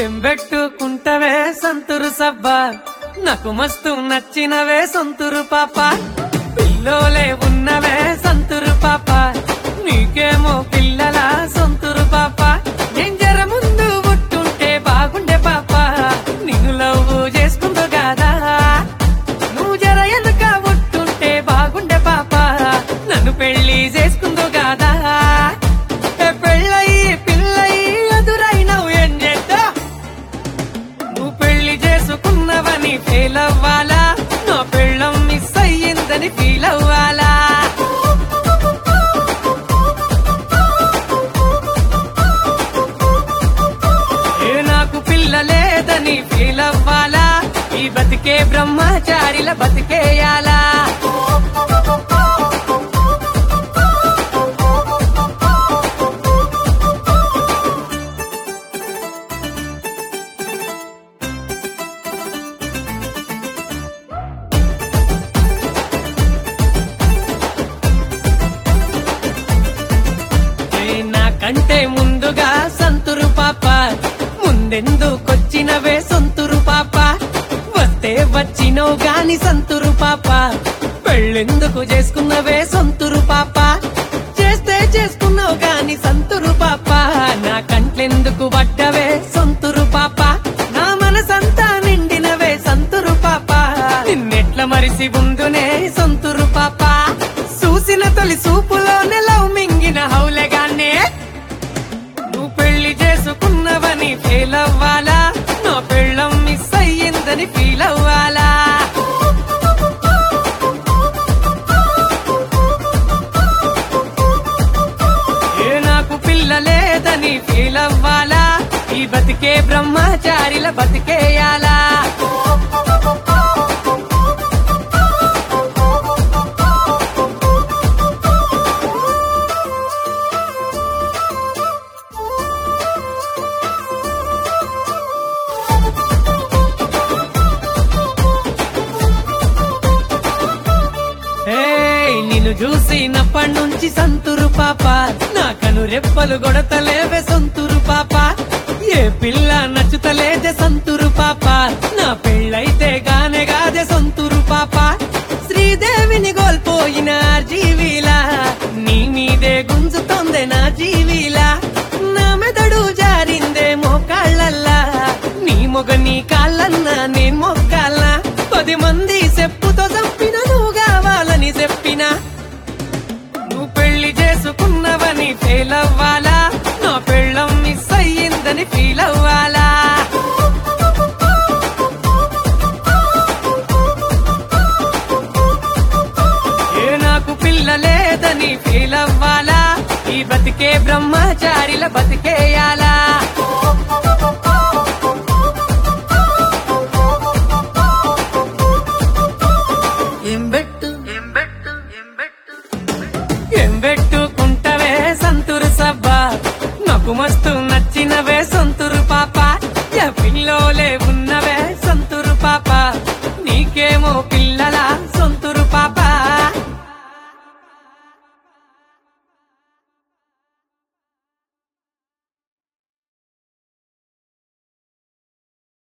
ఏం పెట్టుకుంటవే సంతురు సబ్బా నాకు మస్తు నచ్చినవే సొంతురు పాప పిల్లోలే ఉన్నవే సంతురు పాప నీకేమో పిల్లల సొంతురు పాప ఏం జర ముందు పుట్టుంటే బాగుండే పాప నిన్ను లవ్ చేసుకుందో కాదా నువ్వు జర ఎనుక పుట్టుంటే బాగుండే పాప నన్ను పెళ్లి చేసుకుందో కాదా ఏ పెళ్ళయి పిల్లయి ఎదురైనవు ఏం చేద్దా నువ్వు పెళ్లి చేసుకున్నవని ఫెయిల్ అవ్వాలా నా పెళ్ళం మిస్ అయ్యిందని ఫీల్ అవ్వాలా ఏ నాకు పిల్ల లేదని ఫీల్ అవ్వాలా ఈ బతికే బ్రహ్మచారిల బతికేయాలా ఏ నాకంటే ముందుగా సంతురు పాప ముందెందుకొచ్చినవే సొంతురు పాప వస్తే వచ్చినవు గాని సంతురు పాప పెళ్ళెందుకు చేసుకున్నవే సొంతురు పాప చేస్తే చేసుకున్నావు గాని సంతురు పాప నా కంట్లెందుకు పడ్డవే సొంతురు పాప నా మనసంతా నిండినవే సంతురు పాప నిన్నెట్ల మరిసి ఉందునే సొంతురు పాప చూసిన తొలి చూపులోనే లవ్ మింగిన హౌలెగానే నువ్వు పెళ్లి చేసుకున్నవని ఫెయిల్ అవ్వాలా నా పెళ్ళం మిస్ అయ్యిందని ఫీల్ అవ్వాలా ఏ నాకు పిల్ల లేదని ఫీల్ అవ్వాలా ఈ బతికే బ్రహ్మచారిల బతికేయాలా ఏయ్, నిన్ను చూసినప్పటి నుంచి సంతురు పాప నా కను రెప్పలు గొడతలేవే సొంతురు పాప ఏ పిల్ల నచ్చుతలేదే సంతురు పాప నా పెళ్ళైతే గానే గాదే సొంతురు పాప శ్రీదేవిని కోల్పోయిన జీవిలా నీ మీదే గుంజుతోందే నా జీవిలా నా మెదడు జారిందే మోకాళ్ళల్లా నీ మొగ నీ కాళ్ళన్నా నేను మొక్కాలా పది మంది చెప్పుతో చంపిన నువ్వు కావాలని చెప్పినా నువ్వు పెళ్లి చేసుకున్నవని ఫెయిల్ అవ్వాలా నా పెళ్ళం మిస్ అయ్యిందని ఫీల్ అవ్వాలా ఏ నాకు పిల్ల లేదని ఫీల్ అవ్వాలా ఈ బతికే బ్రహ్మచారిల బతికేయాలా ఏం పెట్టు ఏం పెట్టు ఏం పెట్టు ఏం పెట్టుకుంటవే సంతురు సబ్బా నాకు మస్తు నచ్చినవే సొంతురు పాప యా పిల్లోలే ఉన్నవే సంతురు పాప నీకేమో పిల్ల